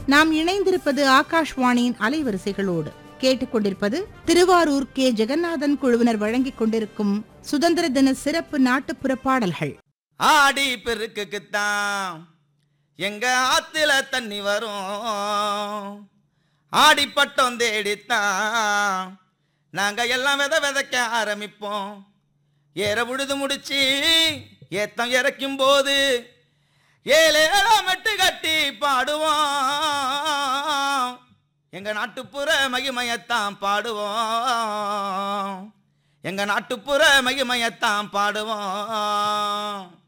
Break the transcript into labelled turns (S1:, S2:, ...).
S1: நாம் இணைந்திருப்பது ஆகாஷ்வாணியின் அலைவரிசைகளோடு கேட்டுக்கொண்டிருப்பது திருவாரூர் கே ஜெகநாதன் குழுவினர் வழங்கிக் கொண்டிருக்கும் சுதந்திர தின சிறப்பு நாட்டுப்புற பாடல்கள்
S2: ஆடி பெருக்குக்குத்தான் எங்க ஆத்துல தண்ணி வரும் ஆடி பட்டம் தேடித்தான் நாங்க எல்லாம் வித விதைக்க ஆரம்பிப்போம் ஏற உழுது முடிச்சு ஏத்தம் இறக்கும் போது ஏழேழா மெட்டு கட்டி பாடுவோம் எங்க நாட்டுப்புற மகிமையத்தான் பாடுவோம் எங்க நாட்டுப்புற மகிமையத்தான் பாடுவோம்